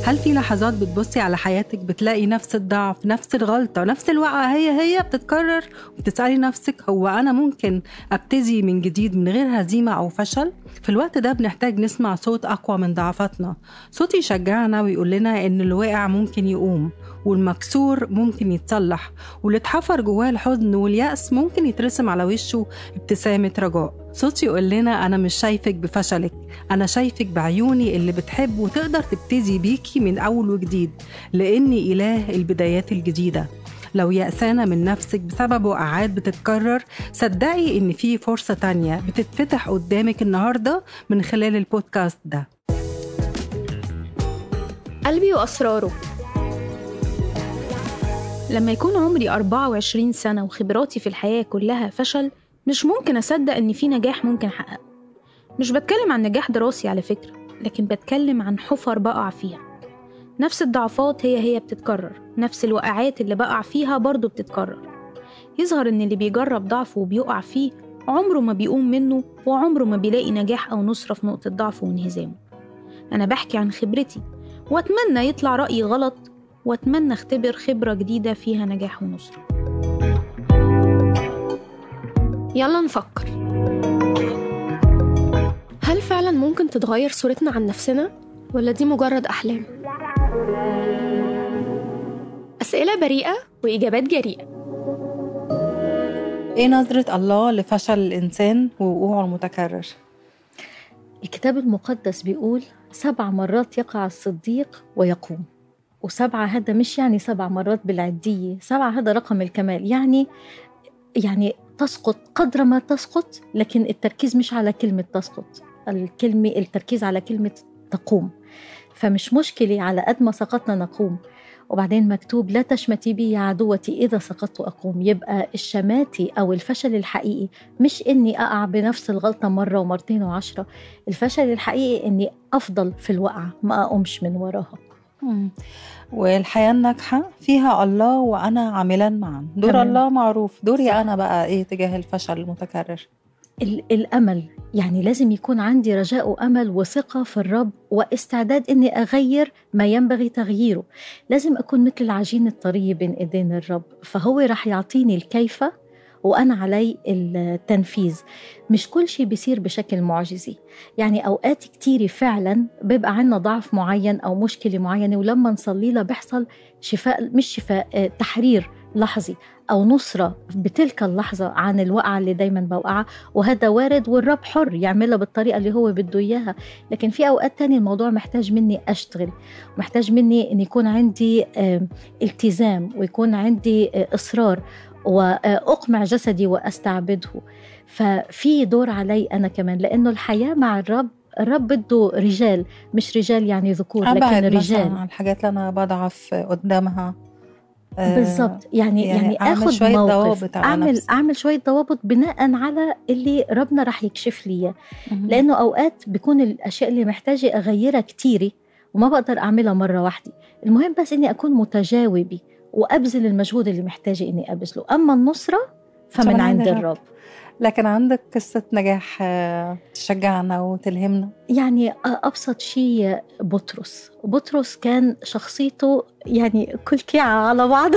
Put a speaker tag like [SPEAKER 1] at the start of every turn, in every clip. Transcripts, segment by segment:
[SPEAKER 1] هل في لحظات بتبصي على حياتك بتلاقي نفس الضعف نفس الغلطة نفس الوقعة هي هي بتتكرر وبتسألي نفسك هو أنا ممكن أبتدي من جديد من غير هزيمة أو فشل في الوقت ده بنحتاج نسمع صوت أقوى من ضعفاتنا صوت يشجعنا ويقول لنا إن اللي واقع ممكن يقوم والمكسور ممكن يتصلح واللي اتحفر جواه الحزن واليأس ممكن يترسم على وشه ابتسامة رجاء صوت يقول لنا أنا مش شايفك بفشلك أنا شايفك بعيوني اللي بتحب وتقدر تبتدي بيكي من أول وجديد لأني إله البدايات الجديدة لو يأسانة من نفسك بسبب وقعات بتتكرر صدقي إن في فرصة تانية بتتفتح قدامك النهاردة من خلال البودكاست ده
[SPEAKER 2] قلبي وأسراره لما يكون عمري 24 سنة وخبراتي في الحياة كلها فشل مش ممكن أصدق إن في نجاح ممكن أحققه مش بتكلم عن نجاح دراسي على فكرة لكن بتكلم عن حفر بقع فيها نفس الضعفات هي هي بتتكرر نفس الوقعات اللي بقع فيها برضه بتتكرر يظهر إن اللي بيجرب ضعفه وبيقع فيه عمره ما بيقوم منه وعمره ما بيلاقي نجاح أو نصرة في نقطة ضعفه وانهزامه أنا بحكي عن خبرتي وأتمنى يطلع رأيي غلط وأتمنى أختبر خبرة جديدة فيها نجاح ونصرة
[SPEAKER 3] يلا نفكر هل فعلا ممكن تتغير صورتنا عن نفسنا ولا دي مجرد أحلام؟ أسئلة بريئة وإجابات جريئة
[SPEAKER 1] إيه نظرة الله لفشل الإنسان ووقوعه المتكرر؟
[SPEAKER 4] الكتاب المقدس بيقول سبع مرات يقع الصديق ويقوم وسبعة هذا مش يعني سبع مرات بالعدية سبعة هذا رقم الكمال يعني يعني تسقط قدر ما تسقط لكن التركيز مش على كلمة تسقط الكلمة التركيز على كلمة تقوم فمش مشكلة على قد ما سقطنا نقوم وبعدين مكتوب لا تشمتي بي يا عدوتي إذا سقطت أقوم يبقى الشماتي أو الفشل الحقيقي مش إني أقع بنفس الغلطة مرة ومرتين وعشرة الفشل الحقيقي إني أفضل في الوقعة ما أقومش من وراها
[SPEAKER 1] والحياة الناجحة فيها الله وأنا عاملا معا دور تمام. الله معروف دوري صح. أنا بقى إيه تجاه الفشل المتكرر
[SPEAKER 4] الأمل يعني لازم يكون عندي رجاء وأمل وثقة في الرب واستعداد إني أغير ما ينبغي تغييره لازم أكون مثل العجين الطري بين إيدين الرب فهو رح يعطيني الكيفة وأنا علي التنفيذ مش كل شيء بيصير بشكل معجزي يعني أوقات كتيرة فعلا بيبقى عنا ضعف معين أو مشكلة معينة ولما نصلي لها بيحصل شفاء مش شفاء آه، تحرير لحظي أو نصرة بتلك اللحظة عن الوقعة اللي دايما بوقعها وهذا وارد والرب حر يعملها بالطريقة اللي هو بده إياها لكن في أوقات تانية الموضوع محتاج مني أشتغل محتاج مني أن يكون عندي التزام ويكون عندي آه، إصرار واقمع جسدي واستعبده ففي دور علي انا كمان لانه الحياه مع الرب الرب بده رجال مش رجال يعني ذكور
[SPEAKER 1] لكن رجال عن الحاجات اللي انا بضعف قدامها
[SPEAKER 4] آه، بالضبط يعني يعني, يعني اخذ شوية موقف ضوابط على اعمل نفسي. اعمل شويه ضوابط بناء على اللي ربنا رح يكشف لي لانه اوقات بيكون الاشياء اللي محتاجه اغيرها كتيره وما بقدر اعملها مره واحده المهم بس اني اكون متجاوبه وابذل المجهود اللي محتاجه اني ابذله اما النصره فمن عند الرب
[SPEAKER 1] لكن عندك قصة نجاح آه، تشجعنا وتلهمنا
[SPEAKER 4] يعني أبسط شيء بطرس بطرس كان شخصيته يعني كل كيعة على بعض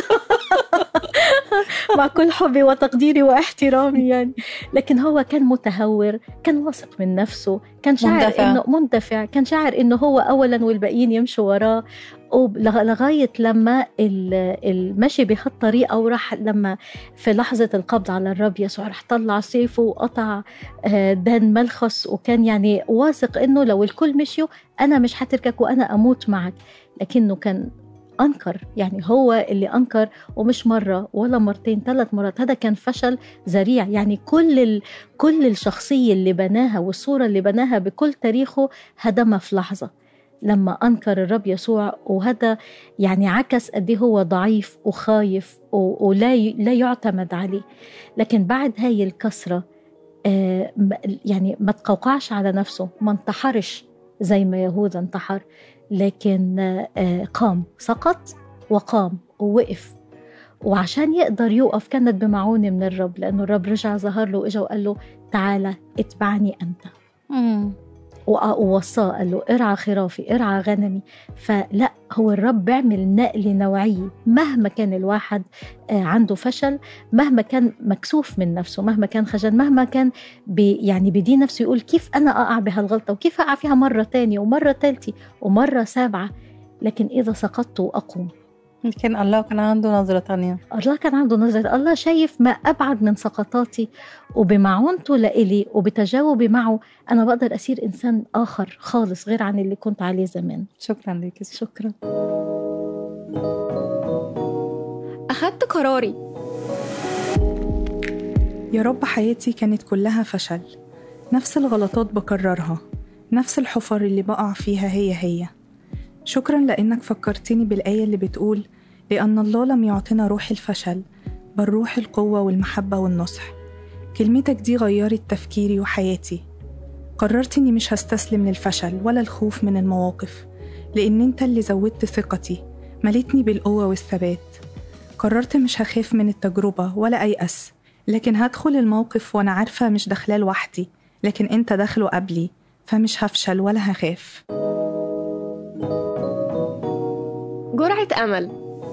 [SPEAKER 4] مع كل حبي وتقديري واحترامي يعني لكن هو كان متهور كان واثق من نفسه كان شاعر مندفع. انه مندفع كان شاعر انه هو اولا والباقيين يمشوا وراه لغاية لما المشي بهالطريقة وراح لما في لحظة القبض على الرب يسوع راح طلع سيفه وقطع آه، دان ملخص وكان يعني واثق انه لو الكل مشيوا انا مش هتركك وانا اموت معك لكنه كان انكر يعني هو اللي انكر ومش مره ولا مرتين ثلاث مرات هذا كان فشل ذريع يعني كل ال... كل الشخصيه اللي بناها والصوره اللي بناها بكل تاريخه هدمها في لحظه لما انكر الرب يسوع وهذا يعني عكس قد إيه هو ضعيف وخايف ولا لا يعتمد عليه لكن بعد هاي الكسره آه، يعني ما تقوقعش على نفسه ما انتحرش زي ما يهوذا انتحر لكن آه، قام سقط وقام ووقف وعشان يقدر يوقف كانت بمعونة من الرب لأنه الرب رجع ظهر له وإجا وقال له تعالى اتبعني أنت
[SPEAKER 1] مم.
[SPEAKER 4] ووصاه قال له ارعى خرافي ارعى غنمي فلا هو الرب بيعمل نقل نوعي مهما كان الواحد آه، عنده فشل مهما كان مكسوف من نفسه مهما كان خجل مهما كان بي يعني بدين نفسه يقول كيف أنا أقع بهالغلطة وكيف أقع فيها مرة تانية ومرة تالتة ومرة سابعة لكن إذا سقطت وأقوم
[SPEAKER 1] يمكن الله كان عنده نظرة تانية
[SPEAKER 4] الله كان عنده نظرة الله شايف ما أبعد من سقطاتي وبمعونته لإلي وبتجاوبي معه أنا بقدر أصير إنسان آخر خالص غير عن اللي كنت عليه زمان
[SPEAKER 1] شكرا لك
[SPEAKER 4] شكرا
[SPEAKER 3] أخدت قراري
[SPEAKER 5] يا رب حياتي كانت كلها فشل نفس الغلطات بكررها نفس الحفر اللي بقع فيها هي هي شكرا لأنك فكرتني بالآية اللي بتقول لأن الله لم يعطنا روح الفشل بل روح القوة والمحبة والنصح كلمتك دي غيرت تفكيري وحياتي قررت إني مش هستسلم للفشل ولا الخوف من المواقف لأن أنت اللي زودت ثقتي مليتني بالقوة والثبات قررت مش هخاف من التجربة ولا أيأس لكن هدخل الموقف وأنا عارفة مش داخلاه لوحدي لكن أنت داخله قبلي فمش هفشل ولا هخاف
[SPEAKER 3] جرعة أمل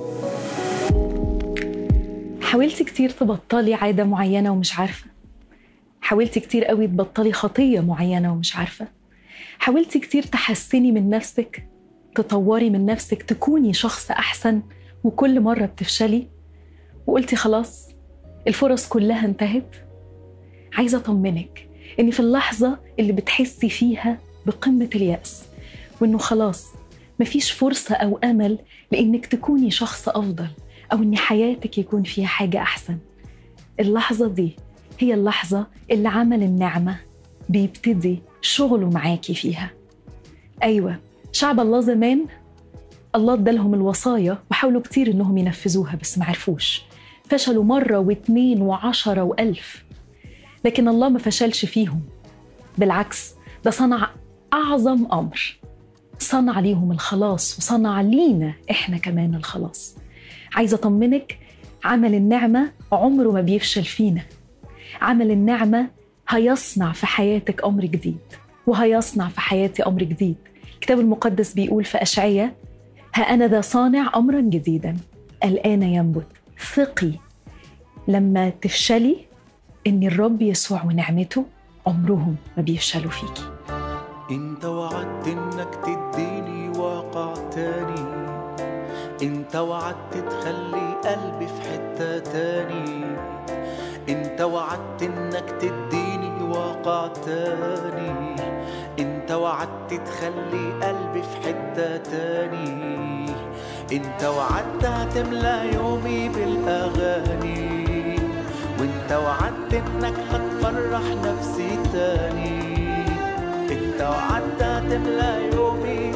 [SPEAKER 6] حاولتي كتير تبطلي عادة معينة ومش عارفة حاولتي كتير قوي تبطلي خطية معينة ومش عارفة حاولتي كتير تحسني من نفسك تطوري من نفسك تكوني شخص أحسن وكل مرة بتفشلي وقلتي خلاص الفرص كلها انتهت عايزة أطمنك إن في اللحظة اللي بتحسي فيها بقمة اليأس وإنه خلاص مفيش فرصة أو أمل لإنك تكوني شخص أفضل أو إن حياتك يكون فيها حاجة أحسن اللحظة دي هي اللحظة اللي عمل النعمة بيبتدي شغله معاكي فيها أيوة شعب الله زمان الله ادالهم الوصايا وحاولوا كتير إنهم ينفذوها بس معرفوش فشلوا مرة واتنين وعشرة وألف لكن الله ما فشلش فيهم بالعكس ده صنع أعظم أمر صنع ليهم الخلاص وصنع لينا إحنا كمان الخلاص عايزة أطمنك عمل النعمة عمره ما بيفشل فينا عمل النعمة هيصنع في حياتك أمر جديد وهيصنع في حياتي أمر جديد الكتاب المقدس بيقول في أشعية ها أنا ذا صانع أمرا جديدا الآن ينبت ثقي لما تفشلي إن الرب يسوع ونعمته عمرهم ما بيفشلوا فيكي
[SPEAKER 7] انت وعدت انك تديني واقع تاني انت وعدت تخلي قلبي في حتة تاني انت وعدت انك تديني واقع تاني انت وعدت تخلي قلبي في حتة تاني انت وعدت هتملى يومي بالاغاني وانت وعدت انك هتفرح نفسي تاني انت وعدت هتملى يومي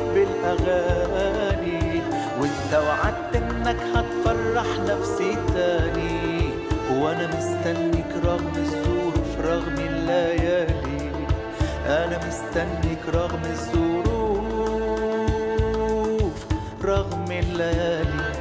[SPEAKER 7] بالاغاني وانت وعدت انك هتفرح نفسي تاني وانا مستنيك رغم الظروف رغم الليالي انا مستنيك رغم الظروف رغم الليالي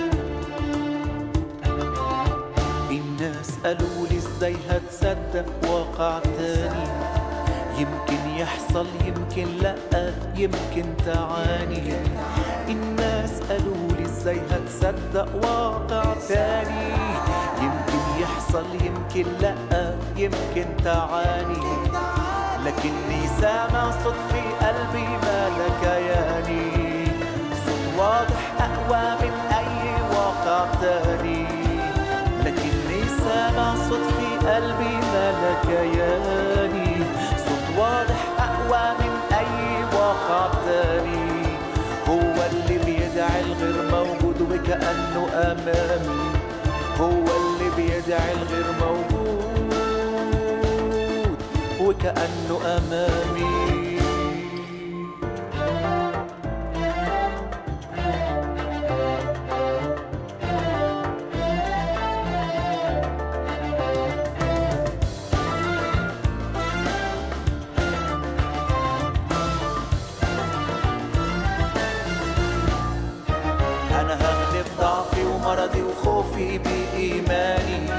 [SPEAKER 7] الناس قالوا لي ازاي هتصدق واقع تاني يمكن يحصل يمكن لا يمكن تعاني الناس قالوا لي ازاي هتصدق واقع تاني يمكن يحصل يمكن لا يمكن تعاني لكني سامع صوت في قلبي مالك ياني صوت واضح اقوى من اي واقع تاني لكني سامع صوت في قلبي مالك ياني صوت واضح أقوى من أي واقع تاني هو اللي بيدعي الغير موجود وكأنه أمامي هو اللي بيدعي الغير موجود وكأنه أمامي أنا هغلب ضعفي ومرضي وخوفي بإيماني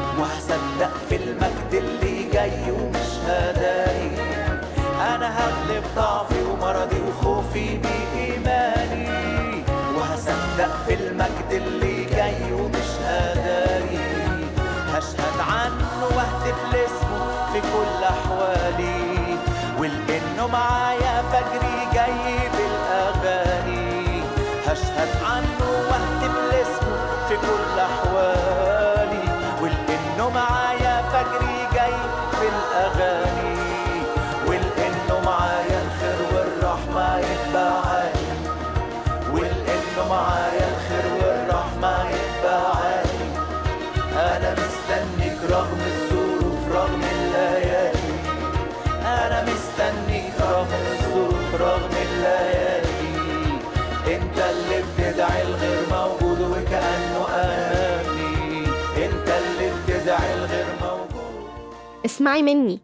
[SPEAKER 7] وهصدق في المجد اللي جاي ومش هداني أنا هغلب ضعفي ومرضي وخوفي بإيماني وهصدق في المجد اللي جاي ومش هداري هشهد عنه واهتف لاسمه في كل أحوالي ولأنه معايا فجري جاي بالأغاني هشهد عنه واهتف لاسمه في كل أحوالي ولأنه معايا فجري جاي بالأغاني ولأنه معايا الخير والرحمة يتبعاني ولأنه معايا الخير والرحمة يتبعاني أنا مستنيك رغم الظروف رغم الليالي أنا مستنيك رغم الظروف رغم الليالي أنت اللي بتدعي الغير موجود وكأنه أمامي أنت اللي بتدعي الغير موجود
[SPEAKER 3] اسمعي مني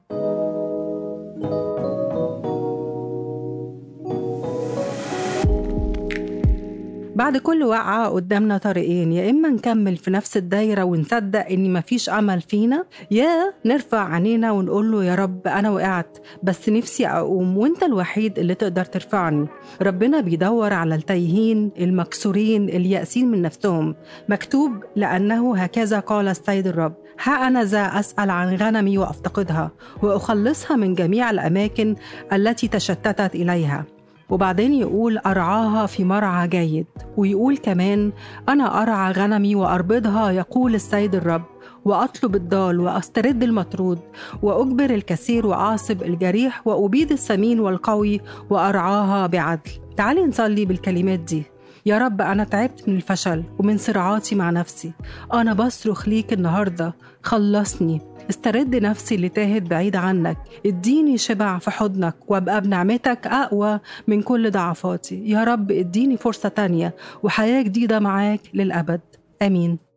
[SPEAKER 1] بعد كل وقعة قدامنا طريقين يا إما نكمل في نفس الدايرة ونصدق إن مفيش أمل فينا يا نرفع عينينا ونقول له يا رب أنا وقعت بس نفسي أقوم وأنت الوحيد اللي تقدر ترفعني ربنا بيدور على التايهين المكسورين اليائسين من نفسهم مكتوب لأنه هكذا قال السيد الرب ها أنا ذا أسأل عن غنمي وأفتقدها وأخلصها من جميع الأماكن التي تشتتت إليها وبعدين يقول أرعاها في مرعى جيد ويقول كمان أنا أرعى غنمي وأربضها يقول السيد الرب وأطلب الضال وأسترد المطرود وأجبر الكثير وأعصب الجريح وأبيد السمين والقوي وأرعاها بعدل تعالي نصلي بالكلمات دي يا رب أنا تعبت من الفشل ومن صراعاتي مع نفسي أنا بصرخ ليك النهاردة خلصني استرد نفسي اللي تاهت بعيد عنك اديني شبع في حضنك وابقى بنعمتك أقوى من كل ضعفاتي يا رب اديني فرصة تانية وحياة جديدة معاك للأبد آمين